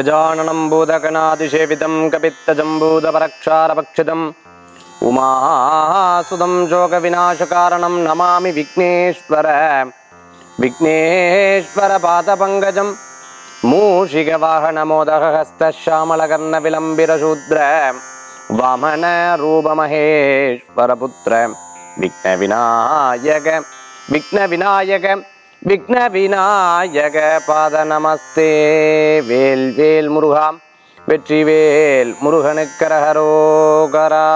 गजाननं भूतगणादिसेवितं कपित्तजम्बूतपरक्षारभक्षितम् उमासुदं शोकविनाशकारणं नमामि विघ्नेश्वर विघ्नेश्वरपादपङ्कजं मूषिकवाहनमोदहस्तश्यामलकर्णविलम्बिरशूद्र वामनरूपमहेश्वरपुत्र विघ्नविनायक विघ्नविनायक விக்ன விநாயக பாத நமஸ்தே வேல் வேல் முருகா வெற்றி வேல் முருகனுக்கரகரோகரா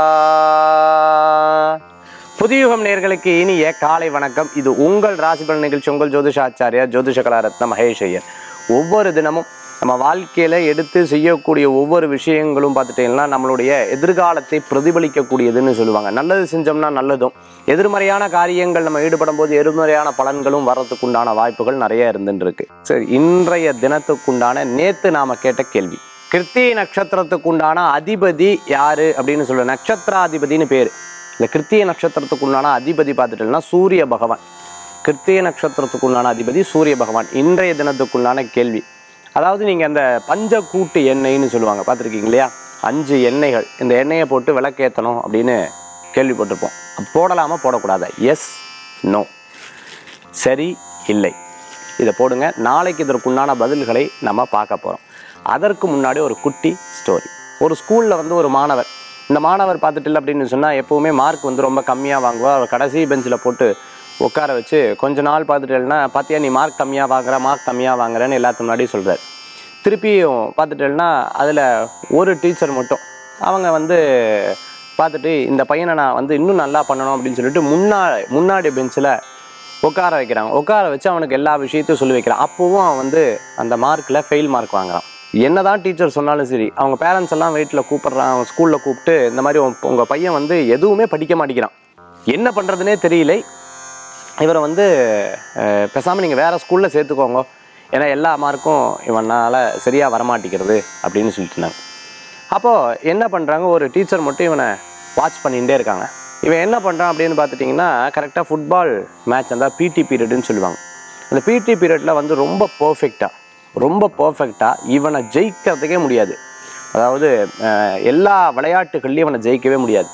புதியுகம் நேர்களுக்கு இனிய காலை வணக்கம் இது உங்கள் ராசிபலன் நிகழ்ச்சி உங்கள் ஜோதிஷாச்சாரியா ஜோதிஷ கலாரத்ன மகேஷ் ஐயர் ஒவ்வொரு தினமும் நம்ம வாழ்க்கையில எடுத்து செய்யக்கூடிய ஒவ்வொரு விஷயங்களும் பார்த்துட்டீங்கன்னா நம்மளுடைய எதிர்காலத்தை பிரதிபலிக்கக்கூடியதுன்னு சொல்லுவாங்க நல்லது செஞ்சோம்னா நல்லதும் எதிர்மறையான காரியங்கள் நம்ம ஈடுபடும் போது எதிர்மறையான பலன்களும் வர்றதுக்கு உண்டான வாய்ப்புகள் நிறைய இருந்துட்டு இருக்கு சரி இன்றைய தினத்துக்குண்டான நேத்து நாம கேட்ட கேள்வி கிருத்திகை நட்சத்திரத்துக்கு உண்டான அதிபதி யாரு அப்படின்னு சொல்ல நட்சத்திராதிபதினு பேரு இந்த கிருத்திகை நட்சத்திரத்துக்கு உண்டான அதிபதி பார்த்துட்டோம்னா சூரிய பகவான் கிருத்திகை நட்சத்திரத்துக்கு உண்டான அதிபதி சூரிய பகவான் இன்றைய தினத்துக்குண்டான கேள்வி அதாவது நீங்க அந்த பஞ்சக்கூட்டு எண்ணெய்னு சொல்லுவாங்க பார்த்துருக்கீங்க இல்லையா அஞ்சு எண்ணெய்கள் இந்த எண்ணெயை போட்டு விளக்கேற்றணும் அப்படின்னு கேள்விப்பட்டிருப்போம் போடலாமா போடக்கூடாதா எஸ் நோ சரி இல்லை இதை போடுங்க நாளைக்கு இதற்குண்டான பதில்களை நம்ம பார்க்க போகிறோம் அதற்கு முன்னாடி ஒரு குட்டி ஸ்டோரி ஒரு ஸ்கூலில் வந்து ஒரு மாணவர் இந்த மாணவர் பார்த்துட்டு இல்லை அப்படின்னு சொன்னால் எப்போவுமே மார்க் வந்து ரொம்ப கம்மியாக வாங்குவா அவர் கடைசி பெஞ்சில் போட்டு உட்கார வச்சு கொஞ்ச நாள் பார்த்துட்டேன்னா பார்த்தியா நீ மார்க் கம்மியாக வாங்குற மார்க் கம்மியாக வாங்குறேன்னு எல்லாத்து முன்னாடியும் சொல்கிறார் திருப்பியும் பார்த்துட்டேன்னா அதில் ஒரு டீச்சர் மட்டும் அவங்க வந்து பார்த்துட்டு இந்த பையனை நான் வந்து இன்னும் நல்லா பண்ணணும் அப்படின்னு சொல்லிட்டு முன்னா முன்னாடி பெஞ்சில் உட்கார வைக்கிறாங்க உட்கார வச்சு அவனுக்கு எல்லா விஷயத்தையும் சொல்லி வைக்கிறான் அப்போவும் அவன் வந்து அந்த மார்க்கில் ஃபெயில் மார்க் வாங்குறான் என்னதான் டீச்சர் சொன்னாலும் சரி அவங்க பேரண்ட்ஸ் எல்லாம் வீட்டில் கூப்பிடுறான் அவன் ஸ்கூலில் கூப்பிட்டு இந்த மாதிரி உன்- உங்க பையன் வந்து எதுவுமே படிக்க மாட்டேங்கிறான் என்ன பண்ணுறதுனே தெரியல இவரை வந்து அஹ், பேசாம நீங்கள் வேற ஸ்கூலில் சேர்த்துக்கோங்க ஏன்னா எல்லா மார்க்கும் இவனால் சரியாக வரமாட்டேங்கிறது அப்படின்னு சொல்லிட்டு இருந்தாங்க அப்போது என்ன பண்ணுறாங்க ஒரு டீச்சர் மட்டும் இவனை வாட்ச் பண்ணிகிட்டே இருக்காங்க இவன் என்ன பண்ணுறான் அப்படின்னு பார்த்துட்டிங்கன்னா கரெக்டாக ஃபுட்பால் மேட்ச் அந்த பிடி பீரியடுன்னு சொல்லுவாங்க அந்த பிடி பீரியடில் வந்து ரொம்ப பர்ஃபெக்டாக ரொம்ப பர்ஃபெக்டாக இவனை ஜெயிக்கிறதுக்கே முடியாது அதாவது அஹ், எல்லா விளையாட்டுகள்லையும் இவனை ஜெயிக்கவே முடியாது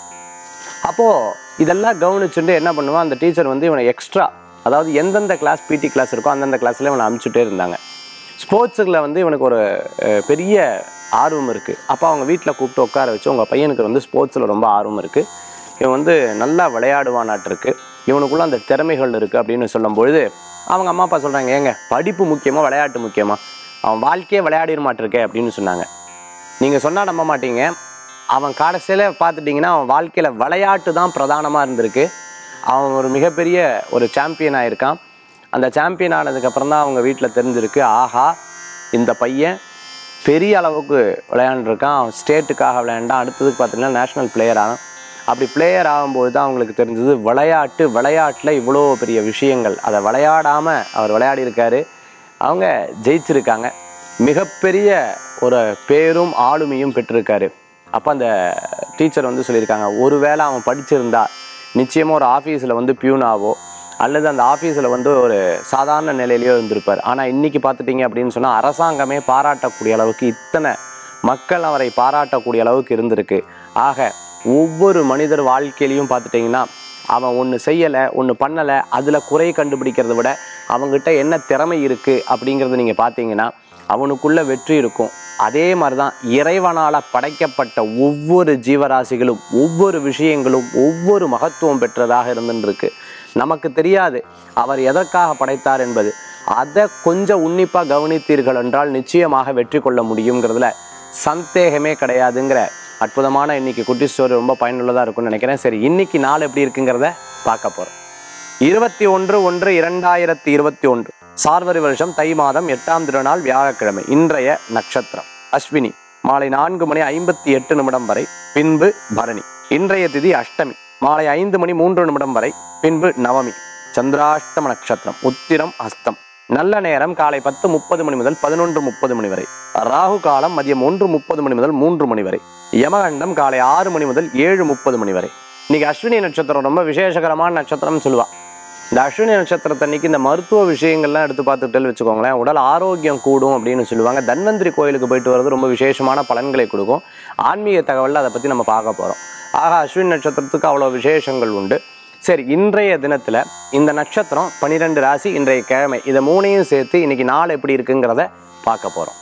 அப்போது இதெல்லாம் கவனிச்சுட்டு என்ன பண்ணுவான் அந்த டீச்சர் வந்து இவனை எக்ஸ்ட்ரா அதாவது எந்தெந்த கிளாஸ் பிடி கிளாஸ் இருக்கோ அந்தந்த கிளாஸ்ல இவனை அனுப்பிச்சுட்டே இருந்தாங்க ஸ்போர்ட்ஸுக்குள்ள வந்து இவனுக்கு ஒரு அஹ், பெரிய ஆர்வம் இருக்குது அப்போ அவங்க வீட்டில் கூப்பிட்டு உட்கார வச்சு உங்கள் பையனுக்கு வந்து ஸ்போர்ட்ஸில் ரொம்ப ஆர்வம் இருக்குது இவன் வந்து நல்லா விளையாடுவானாட்டிருக்கு இவனுக்குள்ள அந்த திறமைகள் இருக்குது அப்படின்னு சொல்லும்பொழுது அவங்க அம்மா அப்பா சொல்கிறாங்க ஏங்க படிப்பு முக்கியமா விளையாட்டு முக்கியமா அவன் வாழ்க்கையே விளையாடிட மாட்டிருக்கே அப்படின்னு சொன்னாங்க நீங்கள் சொன்னால் நம்ப மாட்டீங்க அவன் கடைசியில் பார்த்துட்டிங்கன்னா அவன் வாழ்க்கையில் விளையாட்டு தான் பிரதானமாக இருந்திருக்கு அவன் ஒரு மிகப்பெரிய ஒரு சாம்பியன் ஆயிருக்கான் அந்த சாம்பியன் ஆனதுக்கப்புறம் தான் அவங்க வீட்டில் தெரிஞ்சிருக்கு ஆஹா இந்த பையன் பெரிய அளவுக்கு விளையாண்டுருக்கான் அவன் ஸ்டேட்டுக்காக விளையாண்டான் அடுத்ததுக்கு பார்த்தீங்கன்னா நேஷ்னல் பிளேயர் ஆனான் அப்படி பிளேயர் ஆகும்போது தான் அவங்களுக்கு தெரிஞ்சது விளையாட்டு விளையாட்டில் இவ்வளோ பெரிய விஷயங்கள் அதை விளையாடாமல் அவர் விளையாடி இருக்காரு அவங்க ஜெயிச்சிருக்காங்க மிகப்பெரிய ஒரு பேரும் ஆளுமையும் பெற்றிருக்காரு அப்போ அந்த டீச்சர் வந்து சொல்லியிருக்காங்க ஒருவேளை அவன் படிச்சிருந்தா நிச்சயமாக ஒரு ஆஃபீஸில் வந்து பியூனாவோ அல்லது அந்த ஆஃபீஸில் வந்து ஒரு சாதாரண நிலையிலையோ இருந்திருப்பார் ஆனால் இன்னைக்கு பார்த்துட்டீங்க அப்படின்னு சொன்னால் அரசாங்கமே பாராட்டக்கூடிய அளவுக்கு இத்தனை மக்கள் அவரை பாராட்டக்கூடிய அளவுக்கு இருந்திருக்கு ஆக ஒவ்வொரு மனிதர் வாழ்க்கையிலையும் பார்த்துட்டிங்கன்னா அவன் ஒன்று செய்யலை ஒன்று பண்ணலை அதில் குறை கண்டுபிடிக்கிறத விட அவங்ககிட்ட என்ன திறமை இருக்குது அப்படிங்கிறத நீங்கள் பார்த்தீங்கன்னா அவனுக்குள்ள வெற்றி இருக்கும் அதே மாதிரி தான் இறைவனால் படைக்கப்பட்ட ஒவ்வொரு ஜீவராசிகளும் ஒவ்வொரு விஷயங்களும் ஒவ்வொரு மகத்துவம் பெற்றதாக இருந்துருக்கு நமக்கு தெரியாது அவர் எதற்காக படைத்தார் என்பது அதை கொஞ்சம் உன்னிப்பாக கவனித்தீர்கள் என்றால் நிச்சயமாக வெற்றி கொள்ள முடியுங்கிறதுல சந்தேகமே கிடையாதுங்கிற அற்புதமான இன்னைக்கு குட்டி ஸ்டோரி ரொம்ப பயனுள்ளதாக இருக்கும்னு நினைக்கிறேன் சரி இன்னைக்கு நாள் எப்படி இருக்குங்கிறத பார்க்க போகிறோம் இருபத்தி ஒன்று ஒன்று இரண்டாயிரத்தி இருபத்தி ஒன்று சார்வரி வருஷம் தை மாதம் எட்டாம் திருநாள் வியாழக்கிழமை இன்றைய நட்சத்திரம் அஸ்வினி மாலை நான்கு மணி ஐம்பத்தி எட்டு நிமிடம் வரை பின்பு பரணி இன்றைய திதி அஷ்டமி மாலை ஐந்து மணி மூன்று நிமிடம் வரை பின்பு நவமி சந்திராஷ்டம நட்சத்திரம் உத்திரம் அஸ்தம் நல்ல நேரம் காலை பத்து முப்பது மணி முதல் பதினொன்று முப்பது மணி வரை ராகு காலம் மதியம் ஒன்று முப்பது மணி முதல் மூன்று மணி வரை யமகண்டம் காலை ஆறு மணி முதல் ஏழு முப்பது மணி வரை இன்னைக்கு அஸ்வினி நட்சத்திரம் ரொம்ப விசேஷகரமான நட்சத்திரம்னு சொல்லுவா இந்த அஸ்வினி நட்சத்திரத்தன்னைக்கு இந்த மருத்துவ விஷயங்கள்லாம் எடுத்து பார்த்துட்டேன்னு வச்சுக்கோங்களேன் உடல் ஆரோக்கியம் கூடும் அப்படின்னு சொல்லுவாங்க தன்வந்திரி கோயிலுக்கு போயிட்டு வர்றது ரொம்ப விசேஷமான பலன்களை கொடுக்கும் ஆன்மீக தகவலில் அதை பற்றி நம்ம பார்க்க போகிறோம் ஆக அஸ்வினி நட்சத்திரத்துக்கு அவ்வளோ விசேஷங்கள் உண்டு சரி இன்றைய தினத்தில் இந்த நட்சத்திரம் பன்னிரெண்டு ராசி இன்றைய கிழமை இதை மூணையும் சேர்த்து இன்னைக்கு நாள் எப்படி இருக்குங்கிறத பார்க்க போகிறோம்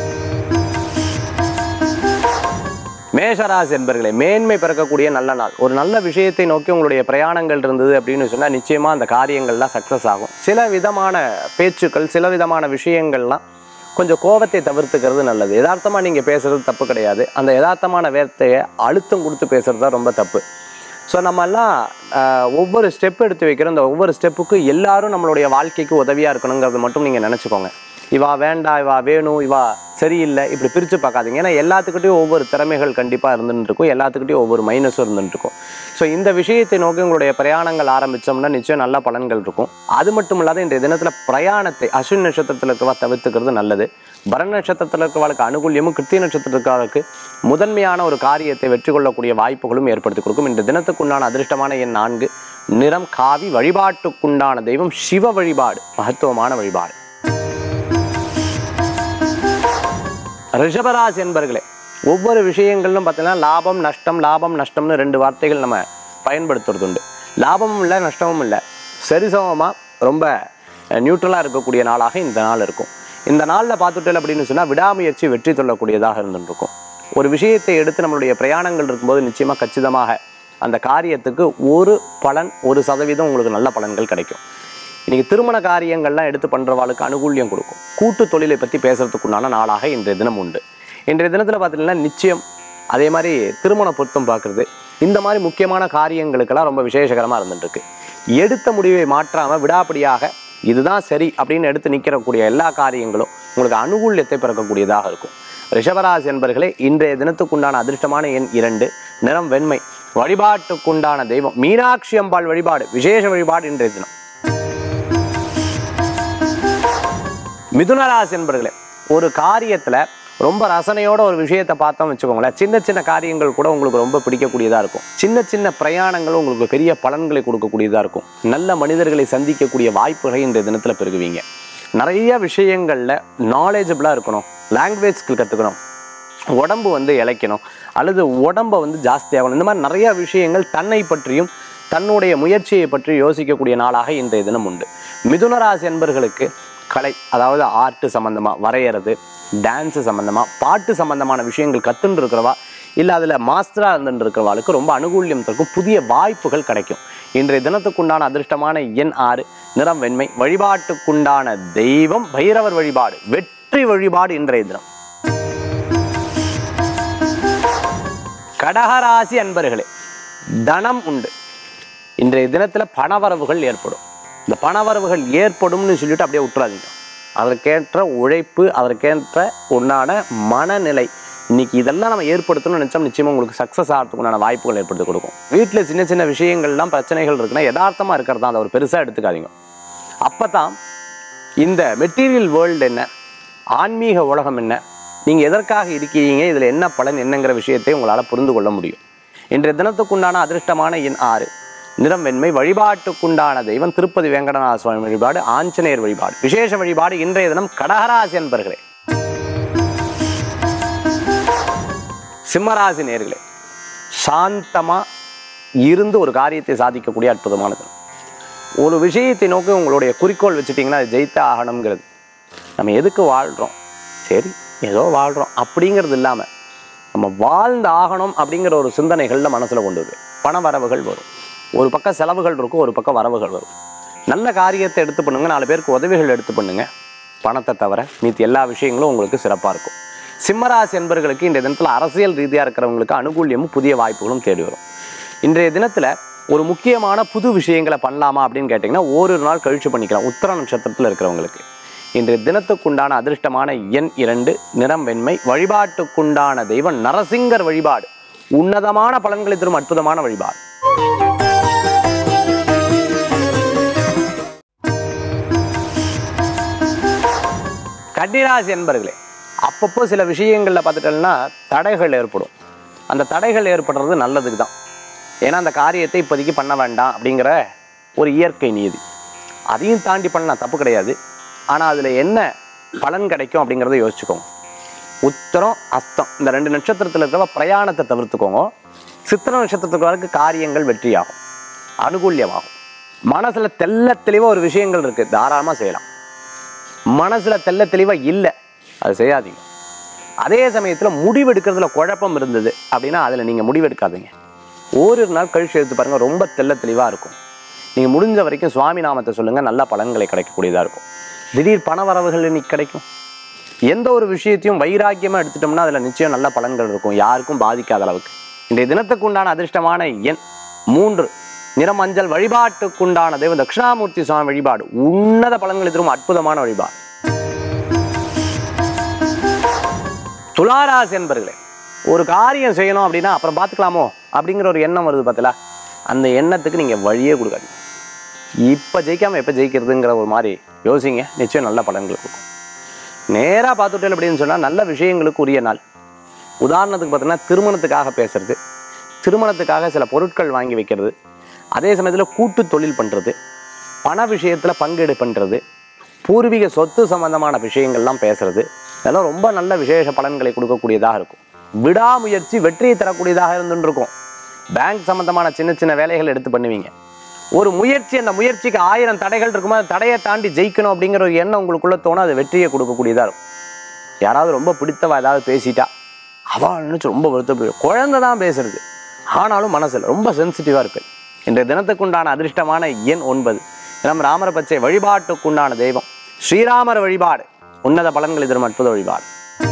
மேஷராசி என்பர்களே மேன்மை பிறக்கக்கூடிய நல்ல நாள் ஒரு நல்ல விஷயத்தை நோக்கி உங்களுடைய பிரயாணங்கள் இருந்தது அப்படின்னு சொன்னால் நிச்சயமாக அந்த காரியங்கள்லாம் சக்ஸஸ் ஆகும் சில விதமான பேச்சுக்கள் சில விதமான விஷயங்கள்லாம் கொஞ்சம் கோபத்தை தவிர்த்துக்கிறது நல்லது யதார்த்தமாக நீங்கள் பேசுறது தப்பு கிடையாது அந்த யதார்த்தமான வார்த்தையை அழுத்தம் கொடுத்து பேசுறது தான் ரொம்ப தப்பு ஸோ நம்மெல்லாம் ஆஹ், ஒவ்வொரு ஸ்டெப் எடுத்து வைக்கிற அந்த ஒவ்வொரு ஸ்டெப்புக்கு எல்லாரும் நம்மளுடைய வாழ்க்கைக்கு உதவியாக இருக்கணுங்கிறது மட்டும் நீங்கள் நினச்சிக்கோங்க இவா வேண்டாம் இவா வேணும் இவா சரியில்லை இப்படி பிரித்து பார்க்காதீங்க ஏன்னா எல்லாத்துக்கிட்டையும் ஒவ்வொரு திறமைகள் கண்டிப்பாக இருந்துட்டு இருக்கும் எல்லாத்துக்கிட்டையும் ஒவ்வொரு மைனஸும் இருந்துட்டு இருக்கும் ஸோ இந்த விஷயத்தை நோக்கி உங்களுடைய பிரயாணங்கள் ஆரம்பித்தோம்னா நிச்சயம் நல்ல பலன்கள் இருக்கும் அது மட்டும் இல்லாத இன்றைய தினத்தில் பிரயாணத்தை அஸ்வின் நட்சத்திரத்தில் இருக்கிறவா தவிர்த்துக்கிறது நல்லது பரண நட்சத்திரத்தில் இருக்கிறவளுக்கு அனுகூல்யமும் கிருத்திய நட்சத்திரத்துக்காருக்கு முதன்மையான ஒரு காரியத்தை வெற்றி கொள்ளக்கூடிய வாய்ப்புகளும் ஏற்படுத்தி கொடுக்கும் இந்த தினத்துக்குண்டான அதிர்ஷ்டமான எண் நான்கு நிறம் காவி வழிபாட்டுக்குண்டான தெய்வம் சிவ வழிபாடு மகத்துவமான வழிபாடு ரிஷபராசி என்பர்களே ஒவ்வொரு விஷயங்களிலும் பார்த்தீங்கன்னா லாபம் நஷ்டம் லாபம் நஷ்டம்னு ரெண்டு வார்த்தைகள் நம்ம பயன்படுத்துறது உண்டு லாபமும் இல்லை நஷ்டமும் இல்லை சரிசமமாக ரொம்ப நியூட்ரலாக இருக்கக்கூடிய நாளாக இந்த நாள் இருக்கும் இந்த நாளில் பார்த்துட்டல் அப்படின்னு சொன்னால் விடாமுயற்சி வெற்றி கொள்ளக்கூடியதாக இருந்துருக்கும் ஒரு விஷயத்தை எடுத்து நம்மளுடைய பிரயாணங்கள் இருக்கும்போது நிச்சயமாக கச்சிதமாக அந்த காரியத்துக்கு ஒரு பலன் ஒரு சதவீதம் உங்களுக்கு நல்ல பலன்கள் கிடைக்கும் இன்னைக்கு திருமண காரியங்கள்லாம் எடுத்து பண்ணுறவாளுக்கு அனுகூல்யம் கொடுக்கும் கூட்டு தொழிலை பற்றி பேசுறதுக்குண்டான நாளாக இன்றைய தினம் உண்டு இன்றைய தினத்தில் பார்த்தீங்கன்னா நிச்சயம் அதே மாதிரி திருமண பொருத்தம் பார்க்குறது இந்த மாதிரி முக்கியமான காரியங்களுக்கெல்லாம் ரொம்ப விசேஷகரமாக இருந்துட்டுருக்கு எடுத்த முடிவை மாற்றாமல் விடாப்படியாக இதுதான் சரி அப்படின்னு எடுத்து நிற்கிறக்கூடிய எல்லா காரியங்களும் உங்களுக்கு அனுகூல்யத்தை பிறக்கக்கூடியதாக இருக்கும் ரிஷபராசி என்பர்களே இன்றைய தினத்துக்குண்டான அதிர்ஷ்டமான எண் இரண்டு நிறம் வெண்மை வழிபாட்டுக்குண்டான தெய்வம் மீனாட்சி அம்பாள் வழிபாடு விசேஷ வழிபாடு இன்றைய தினம் மிதுனராசி என்பர்களே ஒரு காரியத்தில் ரொம்ப ரசனையோட ஒரு விஷயத்தை பார்த்தோம் வச்சுக்கோங்களேன் சின்ன சின்ன காரியங்கள் கூட உங்களுக்கு ரொம்ப பிடிக்கக்கூடியதாக இருக்கும் சின்ன சின்ன பிரயாணங்கள் உங்களுக்கு பெரிய பலன்களை கொடுக்கக்கூடியதாக இருக்கும் நல்ல மனிதர்களை சந்திக்கக்கூடிய வாய்ப்புகளை இன்றைய தினத்தில் பெருகுவீங்க நிறைய விஷயங்களில் நாலேஜபிளாக இருக்கணும் லாங்குவேஜ் ஸ்கில் கற்றுக்கணும் உடம்பு வந்து இளைக்கணும் அல்லது உடம்பை வந்து ஜாஸ்தியாகணும் இந்த மாதிரி நிறைய விஷயங்கள் தன்னை பற்றியும் தன்னுடைய முயற்சியை பற்றி யோசிக்கக்கூடிய நாளாக இன்றைய தினம் உண்டு மிதுனராசி என்பர்களுக்கு கலை அதாவது ஆர்ட் சம்மந்தமாக வரைகிறது டான்ஸு சம்மந்தமாக பாட்டு சம்மந்தமான விஷயங்கள் கற்றுன்னு இருக்கிறவா இல்லை அதில் மாஸ்டராக இருந்துட்டு இருக்கிறவாளுக்கு ரொம்ப அனுகூல்யம் தரும் புதிய வாய்ப்புகள் கிடைக்கும் இன்றைய தினத்துக்குண்டான அதிர்ஷ்டமான எண் ஆறு நிறம் வெண்மை வழிபாட்டுக்குண்டான தெய்வம் பைரவர் வழிபாடு வெற்றி வழிபாடு இன்றைய தினம் கடகராசி அன்பர்களே தனம் உண்டு இன்றைய தினத்தில் பணவரவுகள் ஏற்படும் இந்த பணவரவுகள் ஏற்படும்னு சொல்லிட்டு அப்படியே விட்டுறாதீங்க அதற்கேற்ற உழைப்பு அதற்கேற்ற உண்டான மனநிலை இன்னைக்கு இதெல்லாம் நம்ம ஏற்படுத்தணும்னு நினச்சோம் நிச்சயமாக உங்களுக்கு சக்ஸஸ் ஆகிறதுக்குண்டான வாய்ப்புகள் ஏற்படுத்தி கொடுக்கும் வீட்டில் சின்ன சின்ன விஷயங்கள்லாம் பிரச்சனைகள் இருக்குன்னா யதார்த்தமாக இருக்கிறது தான் அதை ஒரு பெருசாக எடுத்துக்காதீங்க அப்போ தான் இந்த மெட்டீரியல் வேர்ல்டு என்ன ஆன்மீக உலகம் என்ன நீங்கள் எதற்காக இருக்கீங்க இதில் என்ன பலன் என்னங்கிற விஷயத்தை உங்களால் புரிந்து கொள்ள முடியும் இன்றைய தினத்துக்குண்டான அதிர்ஷ்டமான எண் ஆறு நிறம் வெண்மை வழிபாட்டுக்குண்டான தெய்வம் திருப்பதி வெங்கடநாத சுவாமி வழிபாடு ஆஞ்சநேயர் வழிபாடு விசேஷ வழிபாடு இன்றைய தினம் கடகராசி என்பர்களே சிம்மராசி நேர்களே சாந்தமா இருந்து ஒரு காரியத்தை சாதிக்கக்கூடிய அற்புதமான தினம் ஒரு விஷயத்தை நோக்கி உங்களுடைய குறிக்கோள் வச்சுட்டிங்கன்னா அது ஜெயித்த ஆகணுங்கிறது நம்ம எதுக்கு வாழ்கிறோம் சரி ஏதோ வாழ்கிறோம் அப்படிங்கிறது இல்லாமல் நம்ம வாழ்ந்து ஆகணும் அப்படிங்கிற ஒரு சிந்தனைகளில் மனசில் கொண்டு வருவேன் பண வரவுகள் வரும் ஒரு பக்கம் செலவுகள் இருக்கும் ஒரு பக்கம் வரவுகள் வரும் நல்ல காரியத்தை எடுத்து பண்ணுங்க நாலு பேருக்கு உதவிகள் எடுத்து பண்ணுங்க பணத்தை தவிர மீதி எல்லா விஷயங்களும் உங்களுக்கு சிறப்பாக இருக்கும் சிம்மராசி என்பர்களுக்கு இன்றைய தினத்தில் அரசியல் ரீதியாக இருக்கிறவங்களுக்கு அனுகூல்யமும் புதிய வாய்ப்புகளும் தேடி வரும் இன்றைய தினத்தில் ஒரு முக்கியமான புது விஷயங்களை பண்ணலாமா அப்படின்னு கேட்டிங்கன்னா ஓரிரு நாள் கழிச்சு பண்ணிக்கலாம் உத்தர நட்சத்திரத்தில் இருக்கிறவங்களுக்கு இன்றைய தினத்துக்குண்டான அதிர்ஷ்டமான எண் இரண்டு நிறம் வெண்மை வழிபாட்டுக்குண்டான தெய்வம் நரசிங்கர் வழிபாடு உன்னதமான பலன்களை தரும் அற்புதமான வழிபாடு கன்னிராசி என்பர்களே அப்பப்போ சில விஷயங்களில் பார்த்துட்டோம்னா தடைகள் ஏற்படும் அந்த தடைகள் ஏற்படுறது நல்லதுக்கு தான் ஏன்னா அந்த காரியத்தை இப்போதைக்கு பண்ண வேண்டாம் அப்படிங்கிற ஒரு இயற்கை நீதி அதையும் தாண்டி பண்ணலாம் தப்பு கிடையாது ஆனால் அதில் என்ன பலன் கிடைக்கும் அப்படிங்கிறத யோசிச்சுக்கோங்க உத்தரம் அஸ்தம் இந்த ரெண்டு நட்சத்திரத்தில் இருக்கிற பிரயாணத்தை தவிர்த்துக்கோங்க சித்திர நட்சத்திரத்துக்கு வரைக்கும் காரியங்கள் வெற்றியாகும் அனுகூல்யமாகும் மனசுல தெள்ள தெளிவா ஒரு விஷயங்கள் இருக்கு தாராளமா செய்யலாம் மனசுல தெள்ள தெளிவா இல்லை அது செய்யாதீங்க அதே சமயத்துல முடிவெடுக்கிறதுல குழப்பம் இருந்தது அப்படின்னா அதுல நீங்க முடிவெடுக்காதீங்க ஓரிரு நாள் கழிச்சு எடுத்து பாருங்க ரொம்ப தெள்ள தெளிவா இருக்கும் நீங்க முடிஞ்ச வரைக்கும் சுவாமி நாமத்தை சொல்லுங்க நல்ல பலன்களை கிடைக்கக்கூடியதா இருக்கும் திடீர் பண வரவுகள் இன்னைக்கு கிடைக்கும் எந்த ஒரு விஷயத்தையும் வைராக்கியமா எடுத்துட்டோம்னா அதுல நிச்சயம் நல்ல பலன்கள் இருக்கும் யாருக்கும் பாதிக்காத அளவுக்கு இன்றைய தினத்துக்கு உண்டான அதிர்ஷ்டமான எண் மூன்று நிறமஞ்சள் வழிபாட்டுக்குண்டான தெய்வம் தட்சிணாமூர்த்தி சுவாமி வழிபாடு உன்னத பலன்களை தரும் அற்புதமான வழிபாடு துளாராசி என்பர்களே ஒரு காரியம் செய்யணும் அப்படின்னா அப்புறம் பார்த்துக்கலாமோ அப்படிங்கிற ஒரு எண்ணம் வருது பார்த்தீங்களா அந்த எண்ணத்துக்கு நீங்க வழியே கொடுக்காதீங்க இப்போ ஜெயிக்காம எப்போ ஜெயிக்கிறதுங்கிற ஒரு மாதிரி யோசிங்க நிச்சயம் நல்ல பலன்கள் கொடுக்கும் நேராக பார்த்துட்டேன் அப்படின்னு சொன்னால் நல்ல விஷயங்களுக்கு உரிய நாள் உதாரணத்துக்கு பார்த்தீங்கன்னா திருமணத்துக்காக பேசுறது திருமணத்துக்காக சில பொருட்கள் வாங்கி வைக்கிறது அதே சமயத்தில் கூட்டு தொழில் பண்ணுறது பண விஷயத்தில் பங்கீடு பண்ணுறது பூர்வீக சொத்து சம்பந்தமான விஷயங்கள்லாம் பேசுறது இதெல்லாம் ரொம்ப நல்ல விசேஷ பலன்களை கொடுக்கக்கூடியதாக இருக்கும் விடாமுயற்சி வெற்றியை தரக்கூடியதாக இருந்துட்டு இருக்கும் பேங்க் சம்பந்தமான சின்ன சின்ன வேலைகள் எடுத்து பண்ணுவீங்க ஒரு முயற்சி அந்த முயற்சிக்கு ஆயிரம் தடைகள் இருக்குமோ அந்த தடையை தாண்டி ஜெயிக்கணும் அப்படிங்கிற ஒரு எண்ணம் உங்களுக்குள்ள தோணும் அது வெற்றியை கொடுக்கக்கூடியதாக இருக்கும் யாராவது ரொம்ப பிடித்தவா ஏதாவது பேசிட்டா அவள் நினைச்சு ரொம்ப வருத்தப்படு குழந்தை தான் பேசுறது ஆனாலும் மனசுல ரொம்ப சென்சிட்டிவாக இருக்கு இன்றைய தினத்துக்குண்டான அதிர்ஷ்டமான எண் ஒன்பது நம் ராமர பச்சை வழிபாட்டுக்குண்டான தெய்வம் ஸ்ரீராமர் வழிபாடு உன்னத பலன்களை தரும் அற்புத வழிபாடு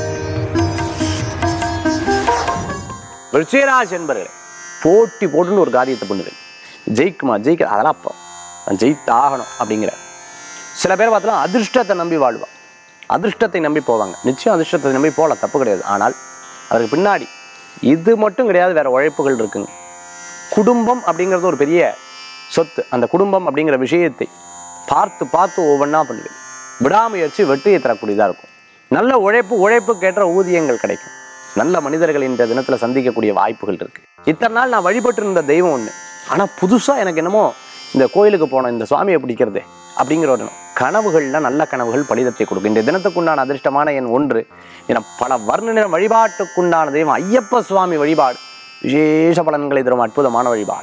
விருச்சிகராசி என்பர்களே போட்டி போட்டுன்னு ஒரு காரியத்தை பண்ணுவேன் ஜெயிக்குமா ஜெயிக்க அதெல்லாம் அப்போ நான் ஜெயித்தாகணும் அப்படிங்கிற சில பேர் பார்த்தோன்னா அதிர்ஷ்டத்தை நம்பி வாழ்வா அதிர்ஷ்டத்தை நம்பி போவாங்க நிச்சயம் அதிர்ஷ்டத்தை நம்பி போகலாம் தப்பு கிடையாது ஆனால் அதற்கு பின்னாடி இது மட்டும் கிடையாது வேற உழைப்புகள் இருக்குங்க குடும்பம் அப்படிங்கிறது ஒரு பெரிய சொத்து அந்த குடும்பம் அப்படிங்கிற விஷயத்தை பார்த்து பார்த்து ஒவ்வொன்றா பண்ணுவேன் விடாமுயற்சி வெற்றியை தரக்கூடியதாக இருக்கும் நல்ல உழைப்பு உழைப்புக்கு ஏற்ற ஊதியங்கள் கிடைக்கும் நல்ல மனிதர்கள் இந்த தினத்துல சந்திக்கக்கூடிய வாய்ப்புகள் இருக்கு இத்தனை நாள் நான் வழிபட்டு இருந்த தெய்வம் ஒண்ணு ஆனா புதுசா எனக்கு என்னமோ இந்த கோயிலுக்கு போனோம் இந்த சுவாமியை பிடிக்கிறதே அப்படிங்கிற ஒரு எண்ணம். கனவுகள்ல நல்ல கனவுகள் பலிதத்தை கொடுக்கும் இந்த தினத்துக்குண்டான அதிர்ஷ்டமான எண் ஒன்று என பல வர்ண வழிபாட்டுக்குண்டான தெய்வம் ஐயப்ப சுவாமி வழிபாடு விசேஷ பலன்களை தரும் அற்புதமான வழிபாடு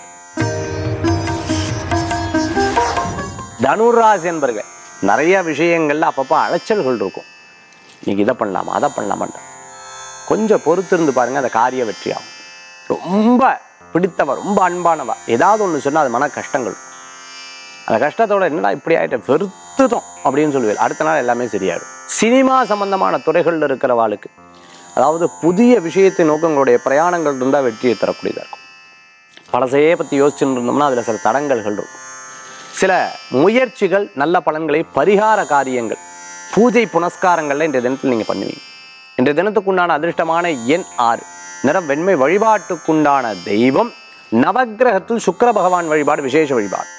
தனுராசி என்பர்கள் நிறைய விஷயங்கள்ல அப்பப்போ அலைச்சல்கள் இருக்கும் இன்னைக்கு இதை பண்ணலாமா அதை பண்ணலாமான்ட்டு கொஞ்சம் பொறுத்திருந்து பாருங்க அந்த காரிய வெற்றியாகும் ரொம்ப பிடித்தவ ரொம்ப அன்பானவ ஏதாவது ஒன்று சொன்னா அது மன கஷ்டங்கள் அந்த கஷ்டத்தோட என்னடா இப்படி ஆயிட்ட வெறுத்துட்டோம் அப்படின்னு சொல்லுவேன் அடுத்த நாள் எல்லாமே சரியாயிடும் சினிமா சம்பந்தமான துறைகளில் இருக்கிறவாளுக்கு அதாவது புதிய விஷயத்தை நோக்கி உங்களுடைய பிரயாணங்கள் இருந்தால் வெற்றியை தரக்கூடியதாக இருக்கும் பழசையே பற்றி யோசிச்சுட்டு இருந்தோம்னா அதில் சில தடங்கல்கள் இருக்கும் சில முயற்சிகள் நல்ல பலன்களை பரிகார காரியங்கள் பூஜை புனஸ்காரங்கள்ல இன்றைய தினத்தில் நீங்கள் பண்ணுவீங்க இன்றைய தினத்துக்குண்டான அதிர்ஷ்டமான எண் ஆறு நிறம் வெண்மை வழிபாட்டுக்குண்டான தெய்வம் நவக்கிரகத்தில் சுக்கிர பகவான் வழிபாடு விசேஷ வழிபாடு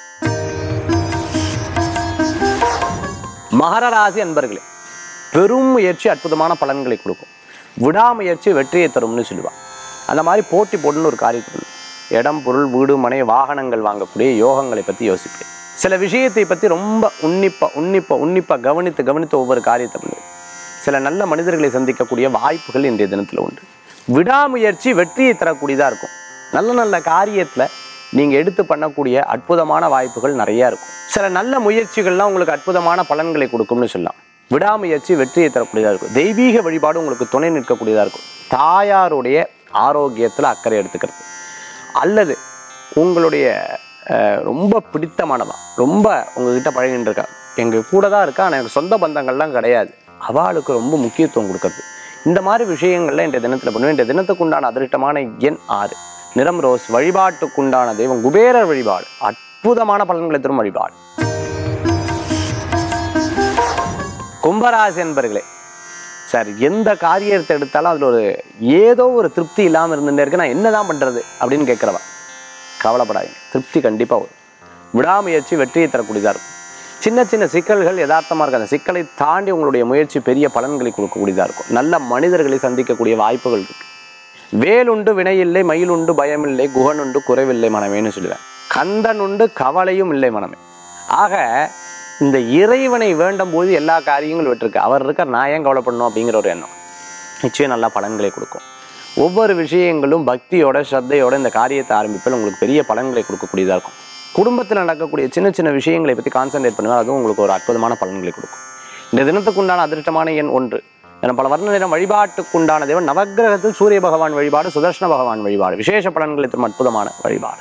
மகர ராசி அன்பர்களே பெரும் முயற்சி அற்புதமான பலன்களை கொடுக்கும் விடாமுயற்சி வெற்றியை தரும்னு சொல்லுவாங்க அந்த மாதிரி போட்டி போட்டுன்னு ஒரு காரியத்தை பண்ணும். இடம் பொருள் வீடு மனை வாகனங்கள் வாங்கக்கூடிய யோகங்களை பற்றி யோசிப்பேன் சில விஷயத்தை பற்றி ரொம்ப உன்னிப்பா உன்னிப்பா உன்னிப்பா கவனித்து கவனித்து ஒவ்வொரு காரியத்தை பண்ணுவேன் சில நல்ல மனிதர்களை சந்திக்கக்கூடிய வாய்ப்புகள் இன்றைய தினத்தில் உண்டு விடாமுயற்சி வெற்றியை தரக்கூடியதாக இருக்கும் நல்ல நல்ல காரியத்தில் நீங்கள் எடுத்து பண்ணக்கூடிய அற்புதமான வாய்ப்புகள் நிறையா இருக்கும் சில நல்ல முயற்சிகள்லாம் உங்களுக்கு அற்புதமான பலன்களை கொடுக்கும்னு சொல்லலாம் விடாமுயற்சி வெற்றியை தரக்கூடியதாக இருக்கும் தெய்வீக வழிபாடு உங்களுக்கு துணை நிற்கக்கூடியதாக இருக்கும் தாயாருடைய ஆரோக்கியத்தில் அக்கறை எடுத்துக்கிறது அல்லது உங்களுடைய அஹ், ரொம்ப பிடித்தமானவா ரொம்ப உங்ககிட்ட பழகிட்டு இருக்கா எங்கள் கூட தான் இருக்கா ஆனால் எனக்கு சொந்த பந்தங்கள்லாம் கிடையாது அவளுக்கு ரொம்ப முக்கியத்துவம் கொடுக்கறது இந்த மாதிரி விஷயங்கள்ல இன்றைய தினத்தில் பண்ணுவேன் இன்றைய தினத்துக்கு உண்டான அதிர்ஷ்டமான எண் ஆறு நிறம் ரோஸ் வழிபாட்டுக்குண்டான தெய்வம் குபேரர் வழிபாடு அற்புதமான பலன்களை தரும் வழிபாடு கும்பராசி என்பர்களே சார் எந்த காரியத்தை எடுத்தாலும் அதில் ஒரு ஏதோ ஒரு திருப்தி இல்லாமல் இருந்துட்டே இருக்கு நான் என்னதான் பண்றது அப்படின்னு கேட்குறவா கவலைப்படாதீங்க திருப்தி கண்டிப்பாக வரும் விடாமுயற்சி வெற்றியை தரக்கூடியதாக இருக்கும் சின்ன சின்ன சிக்கல்கள் யதார்த்தமாக இருக்கும் அந்த சிக்கலை தாண்டி உங்களுடைய முயற்சி பெரிய பலன்களை கொடுக்கக்கூடியதாக இருக்கும் நல்ல மனிதர்களை சந்திக்கக்கூடிய வாய்ப்புகள் இருக்கு வேலுண்டு வினையில்லை மயிலுண்டு பயமில்லை குகனுண்டு குறைவில்லை மனமேன்னு சொல்லுவேன் கந்தன் உண்டு கவலையும் இல்லை மனமே ஆக இந்த இறைவனை வேண்டும் போது எல்லா காரியங்களும் விட்டுருக்கு அவர் இருக்கார் நான் ஏன் கவலைப்படணும் அப்படிங்கிற ஒரு எண்ணம் நிச்சயம் நல்ல பலன்களை கொடுக்கும் ஒவ்வொரு விஷயங்களும் பக்தியோட ஸ்ரத்தையோட இந்த காரியத்தை ஆரம்பிப்பில் உங்களுக்கு பெரிய பலன்களை கொடுக்கக்கூடியதாக இருக்கும் குடும்பத்தில் நடக்கக்கூடிய சின்ன சின்ன விஷயங்களை பற்றி கான்சென்ட்ரேட் பண்ணுவேன் அதுவும் உங்களுக்கு ஒரு அற்புதமான பலன்களை கொடுக்கும் இந்த தினத்துக்கு உண்டான அதிர்ஷ்டமான எண் ஒன்று என பல வர்ண நிறம் வழிபாட்டுக்கு உண்டான தேவன் நவக்கிரகத்தில் சூரிய பகவான் வழிபாடு சுதர்ஷன பகவான் வழிபாடு விசேஷ பலன்களை தரும் அற்புதமான வழிபாடு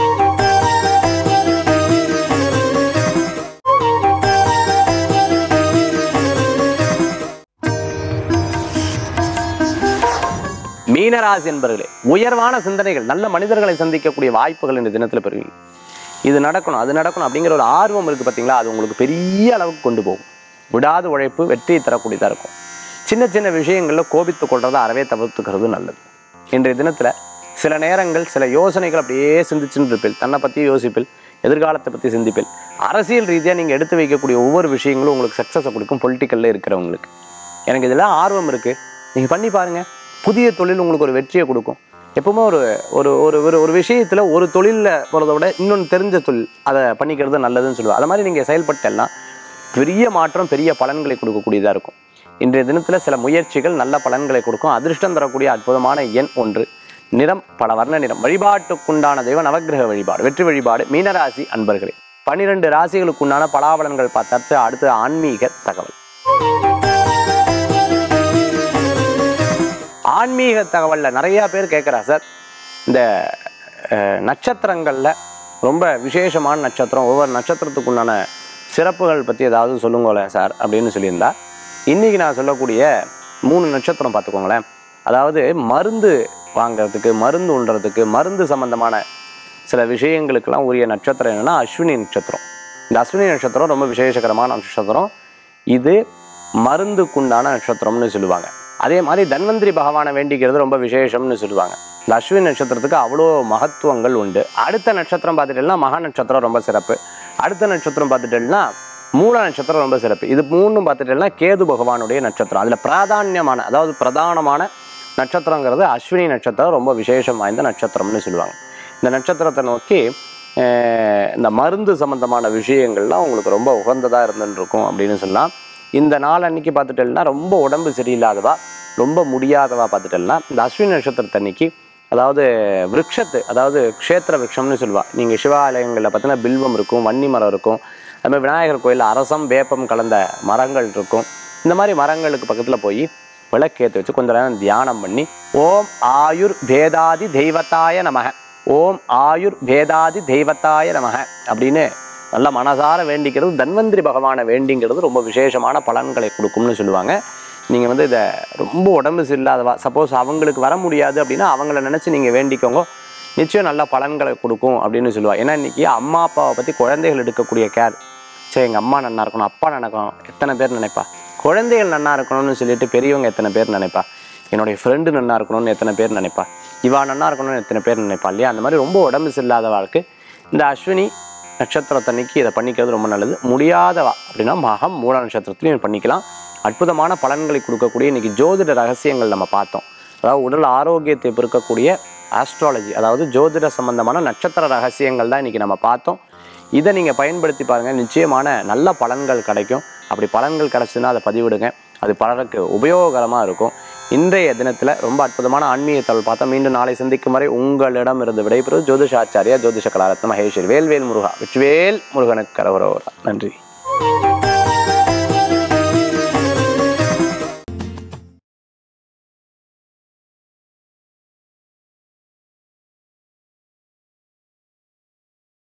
மீனராசி என்பர்களே உயர்வான சிந்தனைகள் நல்ல மனிதர்களை சந்திக்கக்கூடிய வாய்ப்புகள் இந்த தினத்தில் பெறுவீங்க இது நடக்கணும் அது நடக்கணும் அப்படிங்கிற ஒரு ஆர்வம் இருக்குது பார்த்தீங்களா அது உங்களுக்கு பெரிய அளவுக்கு கொண்டு போகும் விடாத உழைப்பு வெற்றியை தரக்கூடியதாக இருக்கும் சின்ன சின்ன விஷயங்களில் கோபித்து கொள்றதை அறவே தவிர்த்துக்கிறது நல்லது இன்றைய தினத்தில் சில நேரங்கள் சில யோசனைகள் அப்படியே சிந்திச்சுட்டு இருப்பில் தன்னை பற்றி யோசிப்பில் எதிர்காலத்தை பற்றி சிந்திப்பில் அரசியல் ரீதியாக நீங்கள் எடுத்து வைக்கக்கூடிய ஒவ்வொரு விஷயங்களும் உங்களுக்கு சக்ஸஸை கொடுக்கும் பொலிட்டிக்கலில் இருக்கிறவங்களுக்கு எனக்கு இதெல்லாம் ஆர்வம் இருக்குது நீங்கள் பண்ணி பாருங்கள் புதிய தொழில் உங்களுக்கு ஒரு வெற்றியை கொடுக்கும் எப்பவுமே ஒரு ஒரு ஒரு ஒரு ஒரு விஷயத்தில் ஒரு தொழிலில் போகிறத விட இன்னொன்று தெரிஞ்ச தொழில் அதை பண்ணிக்கிறது நல்லதுன்னு சொல்லுவாள் அது மாதிரி நீங்கள் செயல்பட்டெல்லாம் பெரிய மாற்றம் பெரிய பலன்களை கொடுக்கக்கூடியதாக இருக்கும் இன்றைய தினத்தில் சில முயற்சிகள் நல்ல பலன்களை கொடுக்கும் அதிர்ஷ்டம் தரக்கூடிய அற்புதமான எண் ஒன்று நிறம் பல வர்ண நிறம் வழிபாட்டுக்குண்டான தெய்வ நவக்கிரக வழிபாடு வெற்றி வழிபாடு மீனராசி அன்பர்களே பனிரெண்டு ராசிகளுக்குண்டான பலாபலன்கள் பார்த்து அடுத்து ஆன்மீக தகவல் ஆன்மீக தகவலில் நிறையா பேர் கேட்குறா சார் இந்த அஹ், நட்சத்திரங்கள்ல ரொம்ப விசேஷமான நட்சத்திரம் ஒவ்வொரு நட்சத்திரத்துக்குண்டான சிறப்புகள் பற்றி ஏதாவது சொல்லுங்களேன் சார் அப்படின்னு சொல்லியிருந்தா இன்றைக்கி நான் சொல்லக்கூடிய மூணு நட்சத்திரம் பார்த்துக்கோங்களேன் அதாவது மருந்து வாங்குறதுக்கு மருந்து உண்றதுக்கு மருந்து சம்பந்தமான சில விஷயங்களுக்கெல்லாம் உரிய நட்சத்திரம் என்னன்னா அஸ்வினி நட்சத்திரம் இந்த அஸ்வினி நட்சத்திரம் ரொம்ப விசேஷகரமான நட்சத்திரம் இது மருந்துக்குண்டான நட்சத்திரம்னு சொல்லுவாங்க அதே மாதிரி தன்வந்திரி பகவானை வேண்டிக்கிறது ரொம்ப விசேஷம்னு சொல்லுவாங்க இந்த அஸ்வினி நட்சத்திரத்துக்கு அவ்வளோ மகத்துவங்கள் உண்டு அடுத்த நட்சத்திரம் பார்த்துட்டேன்னா மகா நட்சத்திரம் ரொம்ப சிறப்பு அடுத்த நட்சத்திரம் பார்த்துட்டேன்னா மூல நட்சத்திரம் ரொம்ப சிறப்பு இது மூணும் பார்த்துட்டேன்னா கேது பகவானுடைய நட்சத்திரம் அதில் பிராதான்யமான அதாவது பிரதானமான நட்சத்திரங்கிறது அஸ்வினி நட்சத்திரம் ரொம்ப விசேஷம் வாய்ந்த நட்சத்திரம்னு சொல்லுவாங்க இந்த நட்சத்திரத்தை நோக்கி அஹ், இந்த மருந்து சம்பந்தமான விஷயங்கள்லாம் உங்களுக்கு ரொம்ப உகந்ததாக இருந்துன்னு இருக்கும் அப்படின்னு சொல்லலாம் இந்த நாள் அன்னைக்கு பார்த்துட்டேன்னா ரொம்ப உடம்பு சரியில்லாதவா ரொம்ப முடியாதவா பார்த்துட்டேன்னா இந்த அஸ்வினி நட்சத்திரத்தன்னைக்கு அதாவது விருட்சத்து அதாவது க்ஷேத்திர விருட்சம்னு சொல்லுவா நீங்கள் சிவாலயங்களில் பார்த்தீங்கன்னா பில்வம் இருக்கும் வன்னி மரம் இருக்கும் அது மாதிரி விநாயகர் கோயிலில் அரசம் வேப்பம் கலந்த மரங்கள் இருக்கும் இந்த மாதிரி மரங்களுக்கு பக்கத்தில் போய் விளக்கேற்றி வச்சு கொஞ்ச நேரம் தியானம் பண்ணி ஓம் ஆயுர் வேதாதி தெய்வத்தாய நமக ஓம் ஆயுர் வேதாதி தெய்வத்தாய நமக அப்படின்னு நல்ல மனசார வேண்டிக்கிறது தன்வந்திரி பகவானை வேண்டிங்கிறது ரொம்ப விசேஷமான பலன்களை கொடுக்கும்னு சொல்லுவாங்க நீங்கள் வந்து இதை ரொம்ப உடம்பு சரியில்லாதவா சப்போஸ் அவங்களுக்கு வர முடியாது அப்படின்னா அவங்கள நினச்சி நீங்கள் வேண்டிக்கோங்க நிச்சயம் நல்ல பலன்களை கொடுக்கும் அப்படின்னு சொல்லுவா ஏன்னா இன்னைக்கு அம்மா அப்பாவை பற்றி குழந்தைகள் எடுக்கக்கூடிய கேர் சரி எங்கள் அம்மா நன்னா இருக்கணும் அப்பா நினைக்கணும் எத்தனை பேர் நினைப்பா குழந்தைகள் நன்னா இருக்கணும்னு சொல்லிட்டு பெரியவங்க எத்தனை பேர் நினைப்பா என்னுடைய ஃப்ரெண்டு நன்னா இருக்கணும்னு எத்தனை பேர் நினைப்பா இவா நன்னா இருக்கணும்னு எத்தனை பேர் நினைப்பா இல்லையா அந்த மாதிரி ரொம்ப உடம்பு சரியில்லாதவாளுக்கு இந்த அஸ்வினி நட்சத்திரத்தன்னைக்கு இதை பண்ணிக்கிறது ரொம்ப நல்லது முடியாதவா அப்படின்னா மகம் மூல நட்சத்திரத்துலையும் பண்ணிக்கலாம் அற்புதமான பலன்களை கொடுக்கக்கூடிய இன்னைக்கு ஜோதிட ரகசியங்கள் நம்ம பார்த்தோம் அதாவது உடல் ஆரோக்கியத்தை பெருக்கக்கூடிய ஆஸ்ட்ராலஜி அதாவது ஜோதிட சம்பந்தமான நட்சத்திர ரகசியங்கள் தான் இன்னைக்கு நம்ம பார்த்தோம் இதை நீங்கள் பயன்படுத்தி பாருங்கள் நிச்சயமான நல்ல பலன்கள் கிடைக்கும் அப்படி பலன்கள் கிடைச்சதுன்னா அதை பதிவிடுங்க அது பலருக்கு உபயோகரமாக இருக்கும் இன்றைய தினத்தில் ரொம்ப அற்புதமான ஆன்மீக தகவல் பார்த்தா மீண்டும் நாளை சந்திக்கும் வரை உங்களிடம் இருந்து விடைபெறுவது ஜோதிஷாச்சாரியா ஜோதிஷ கலாரத்ன மகேஸ்வரி வேல்வேல் முருகா வெற்றிவேல் முருகனுக்கு கரவரோரா நன்றி